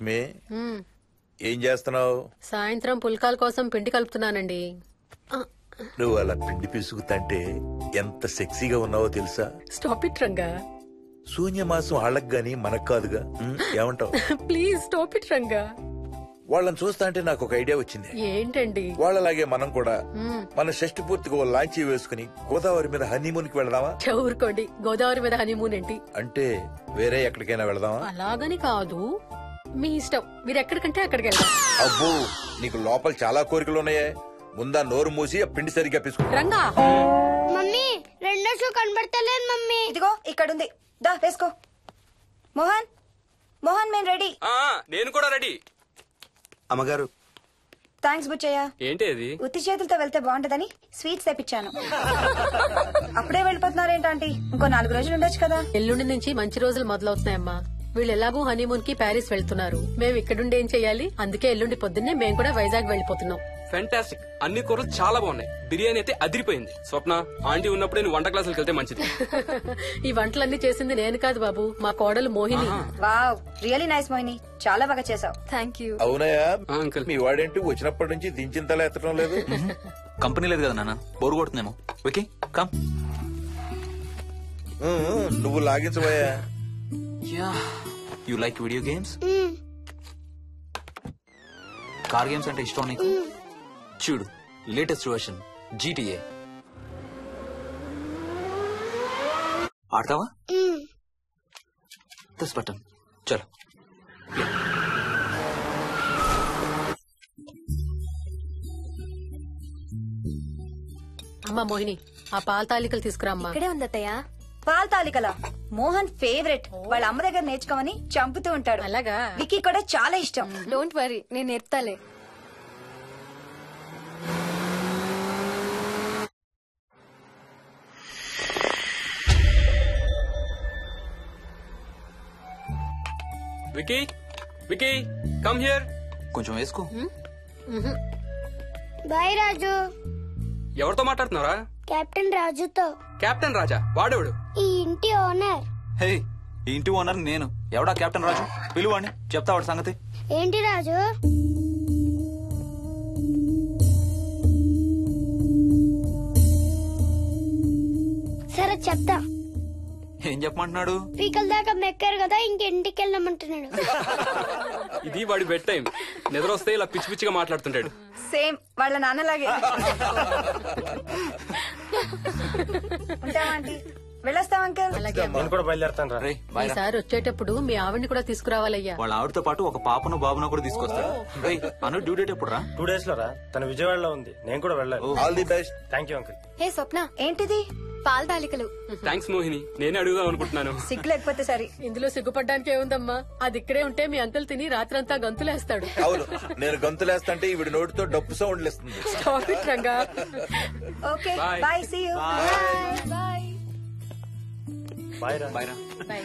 లక్ష్మి మ్మ్. ఏం చేస్తున్నావు సాయంత్రం పుల్కాల కోసం పిండి కలుపుతున్నానండి ఆ, నువ్వు అలా పిండి పిసుకుతంటే ఎంత సెక్సీగా ఉన్నావో తెలుసా స్టాప్ ఇట్ రంగా శూన్యమాసం వాళ్ళకి గాని మనకు కాదుగా ఉమ్, ఏమంటావు ప్లీజ్ స్టాప్ ఇట్ రంగా వాళ్ళని చూస్తా అంటే నాకు ఒక ఐడియా వచ్చింది ఏంటండి వాళ్ళలాగే మనం కూడా మ్మ్. మన షష్టి పూర్తిగా ఓ లాంచీ వేసుకుని గోదావరి మీద హనీమూన్ కి వెళదామా ఊరుకోండి గోదావరి మీద హనీమూన్ ఏంటి అంటే వేరే ఎక్కడికైనా వెళదామా అలాగని కాదు మీ ఇష్టం మీరు ఎక్కడికంటే అక్కడికి వెళ్దాం అబ్బో నీకు లోపల చాలా కోరికలు ఉన్నాయే ముందా నోరు మూసి ఆ పిండి సరిగ్గా పిసుకు రంగా మమ్మీ రెండో షూ కనబడతలేదు మమ్మీ ఇదిగో ఇక్కడుంది దా వేసుకో మోహన్ మోహన్ మేము రెడీ ఆ, నేను కూడా రెడీ అమ్మగారు థ్యాంక్స్ బుచ్చయ్య ఏంటి అది ఉత్తి చేతులతో వెళ్తే బాగుంటదని స్వీట్స్ తెప్పించాను అప్పుడే వెళ్ళిపోతున్నారేంటంటీ ఇంకో నాలుగు రోజులు ఉండొచ్చు కదా ఎల్లుండి నుంచి మంచి రోజులు మొదలవుతున్నాయమ్మా వీళ్ళు ఎలాగూ హనీమూన్ కి ప్యారిస్ వెళ్తున్నారు మేము ఇక్కడుండి ఏం చెయ్యాలి అందుకే ఎల్లుండి పొద్దున్నే మేము కూడా వైజాగ్ వెళ్ళిపోతున్నాం ఫెంటాస్టిక్ అన్ని కూరలు చాలా బాగున్నాయి బిర్యానీ అయితే అదిరిపోయింది స్వప్న ఆంటీ ఉన్నప్పుడే నువ్వు వంట క్లాసులకు వెళ్తే మంచిది ఈ వంటలన్నీ చేసింది నేను కాదు బాబు మా కోడలు Mohini wow really nice Mohini చాలా బాగా చేసావు థ్యాంక్ యూ అవునయ్యా ఆ, అంకుల్ మీ వాడేంటి వచ్చినప్పటి నుంచి దించిన తల ఎత్తడం లేదు కంపెనీ లేదు కదా నాన్న బోరు కొడుతుందేమో ఓకే కమ్ ఉమ్, ఉమ్, నువ్వు లాగించబోయా yeah you like video games car games అంటే ఇష్టం నీకు చూడు లేటెస్ట్ వర్షన్ జీటీఏ ఆడతావా దస్ బటన్ చలో అమ్మా మోహిని ఆ పాల తాలికలు తీసుకురా అమ్మా ఇక్కడే ఉంది అత్తయ్య పాల్ తాలికల మోహన్ ఫేవరెట్ వాళ్ళ అమ్మ దగ్గర నేర్చుకోమని చంపుతూ ఉంటాడు అలాగా విక్కీ కూడా చాలా ఇష్టం డోంట్ వరీ నేను నేర్పుతాలే వికీ వికీ కమ్ హియర్ కొంచెం వేసుకో బాయ్ రాజు ఎవరితో మాట్లాడుతున్నారా కెప్టెన్ రాజుతో కెప్టెన్ రాజా వాడేవాడు ఈ ఇంటి ఓనర్ హే ఈ ఇంటి ఓనర్ నేను ఎవడా కెప్టెన్ రాజు పిలువాడిని చెప్తా వాడి సంగతి ఏంటి రాజు సరే చెప్తా ఏం చెప్పమంటున్నాడు పీకల దాకా మెక్కారు కదా ఇంటికి వెళ్ళమంటున్నాడు ఇది వాడి బెడ్ టైం నిద్ర వస్తే ఇలా పిచ్చి పిచ్చిగా మాట్లాడుతుంటాడు సేమ్ వాళ్ళ నాన్నలాగే ఉంటావా ఆంటీ వెళ్ళొస్తాం అంకల్ అలాగే అమ్మా. నేను కూడా బయలుదేరతాను రా రే బాయ్ రా. ఈసారి వచ్చేటప్పుడు మీ ఆవిడ్ని కూడా తీసుకురావాలయ్యా వాళ్ళ ఆవిడతో పాటు ఒక పాపను బాబును కూడా తీసుకొస్తాడు రేయ్ అను డ్యూ డేట్ ఎప్పుడు రా టూ డేస్ లో రా తన విజయవాడలో ఉంది నేను కూడా వెళ్ళాలి all the best thank you uncle hey Swapna ఏంటిది పాల తాలికలు థ్యాంక్స్ మోహిని నేనే అడుగుదాం అనుకుంటున్నాను సిగ్గు లేకపోతే సరే ఇందులో సిగ్గుపడ్డానికి ఏముందమ్మా అది ఇక్కడే ఉంటే మీ అంకుల్ తిని రాత్రంతా గంతులేస్తాడు అవును నేను గంతులేస్తంటే ఈవిడ నోటితో డప్పు సౌండ్లు ఇస్తుంది Stop it, Ranga okay Bye. Bye see you bye bye రా బాయ్ రా Bye.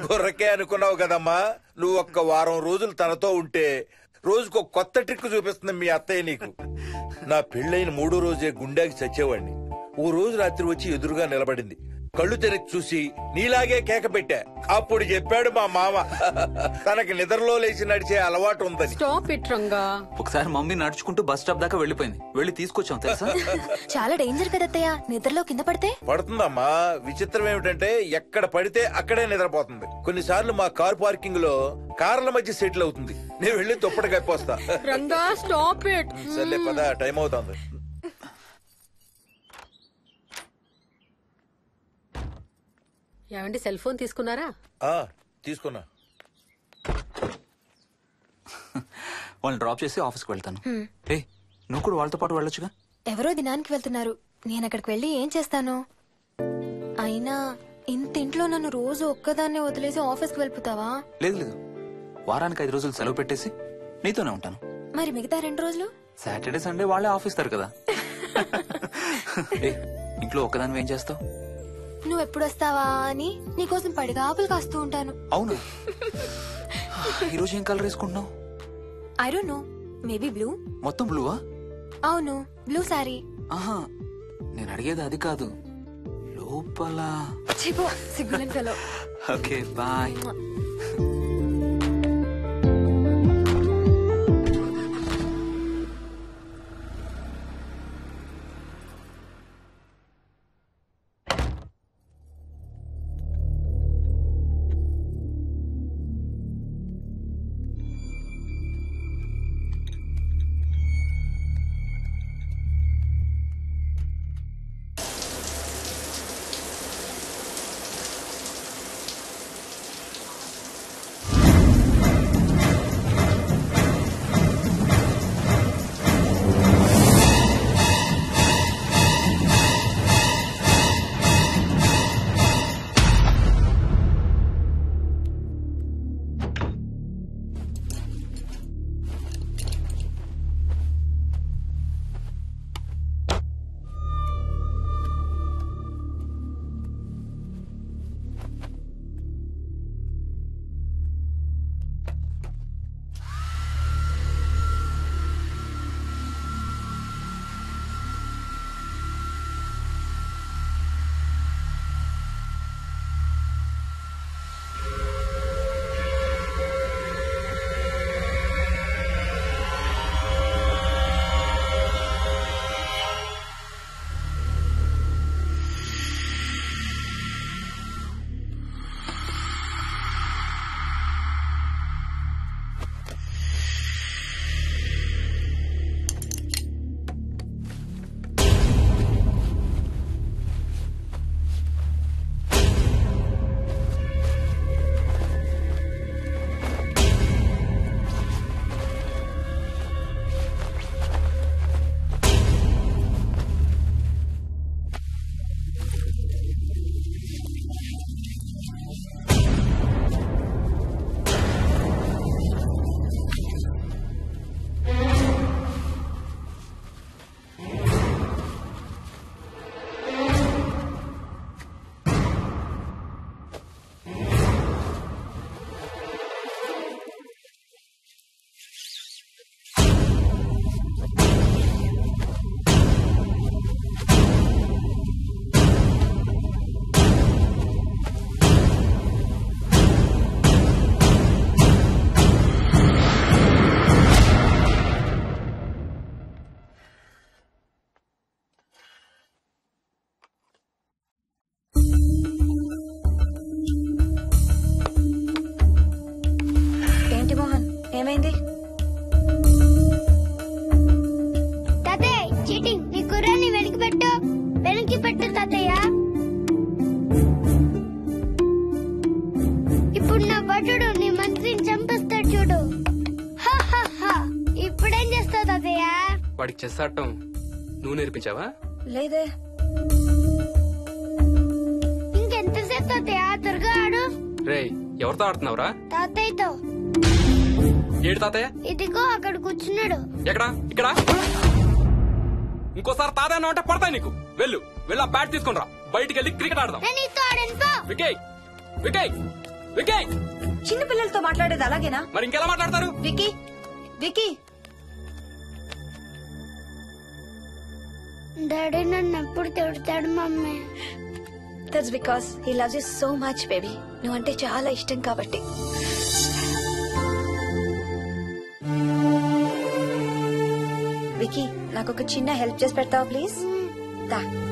గుర్రకే అనుకున్నావు కదమ్మా నువ్వు ఒక్క వారం రోజులు తనతో ఉంటే రోజుకు ఒక కొత్త ట్రిక్ చూపిస్తుంది మీ అత్తయ్య నీకు నా పెళ్ళైన మూడో రోజే గుండెకి చచ్చేవాడిని ఓ రోజు రాత్రి వచ్చి ఎదురుగా నిలబడింది కళ్ళు తెరిచి చూసి నీలాగే కేక పెట్టా అప్పుడు చెప్పాడు మా మామ తనకి నిద్రలో లేచి నడిచే అలవాటు ఉందని స్టాప్ ఇట్ రంగా ఒకసారి మమ్మీ నడుచుకుంటూ బస్ స్టాప్ దాకా వెళ్ళిపోయింది వెళ్ళి తీసుకొచ్చాం తెలుసా చాలా డేంజర్ కదా అత్తయ్య నిద్రలో కింద పడితే పడుతుందమ్మా విచిత్రం ఏమిటంటే ఎక్కడ పడితే అక్కడే నిద్రపోతుంది కొన్నిసార్లు మా కార్ పార్కింగ్ లో కార్ల మధ్య సెటిల్ అవుతుంది నేను వెళ్ళి దుప్పటి కప్పొస్తా రంగా స్టాప్ ఇట్ సర్లే పద టైం అవుతుంది ఏమండి సెల్ ఫోన్ తీసుకున్నారా ఆ తీసుకున్నా వాళ్ళని డ్రాప్ చేసి ఆఫీస్కి వెళ్తాను ఏ నువ్వు కూడా వాళ్ళతో పాటు వెళ్ళొచ్చుగా ఎవరో దినానికి వెళ్తున్నారు నేను అక్కడికి వెళ్ళి ఏం చేస్తాను అయినా ఇంత ఇంట్లో నన్ను రోజు ఒక్కదాన్నే వదిలేసి ఆఫీస్కి వెళ్ళిపోతావా లేదు లేదు వారానికి ఐదు రోజులు సెలవు పెట్టేసి నీతోనే ఉంటాను మరి మిగతా రెండు రోజులు సాటర్డే సండే వాళ్ళే ఆఫీస్ తరు కదా ఏ ఇంట్లో ఒక్కదాని ఏం చేస్తావు నువ్వు ఎప్పుడు వస్తావా అని నీకోసం పడిగా ఆపులు కాస్తూ ఉంటాను అవును ఈరోజు ఏం కలర్ వేసుకుంటున్నావు I don't know maybe blue మొత్తం బ్లూవా అవును బ్లూ సారీ ఆహా నేను అడిగేది అది కాదు లోపల చిపో సిగ్గులని ఫెలో ఓకే బాయ్ ఏంటి మోహన్ ఏమైంది తాతయ్య చీటింగ్ నీ కుర్రాన్ని వెనక్కి పెట్టు వెనక్కి పెట్టు తాతయ్య ఇప్పుడు నా భటుడు నీ మంత్రిని చంపేస్తాడు చూడు హా, హా, హా. ఇప్పుడేం చేస్తావు తాతయ్య వాడికి చెస్ ఆడటం నువ్వు నేర్పించావా లేదే ఇంకెంతసేపు తాతయ్య త్వరగా ఆడు రేయ్ ఎవరితో ఆడుతున్నావురా తాతయ్యతో ఏడు తాతయ్య ఇదిగో అక్కడ కూర్చున్నాడు ఎక్కడా ఇక్కడ ఇంకోసారి తాతయ్య అన్నావు అంటే పడతాయి నీకు వెళ్ళు వెళ్ళి ఆ బ్యాట్ తీసుకుని రా బయటికి వెళ్ళి క్రికెట్ ఆడదాం నేను నీతో ఆడను పో వికయ్ వికయ్ వికీ చిన్న పిల్లలతో మాట్లాడేది అలాగేనా మరి ఇంకెలా మాట్లాడతారు వికీ వికీ డాడీ నన్ను ఎప్పుడు తిడతాడు mummy that's because he loves you so much baby నువ్వంటే చాలా ఇష్టం కాబట్టి వికీ నాకు ఒక చిన్న హెల్ప్ చేసి పెడతావా ప్లీజ్ దా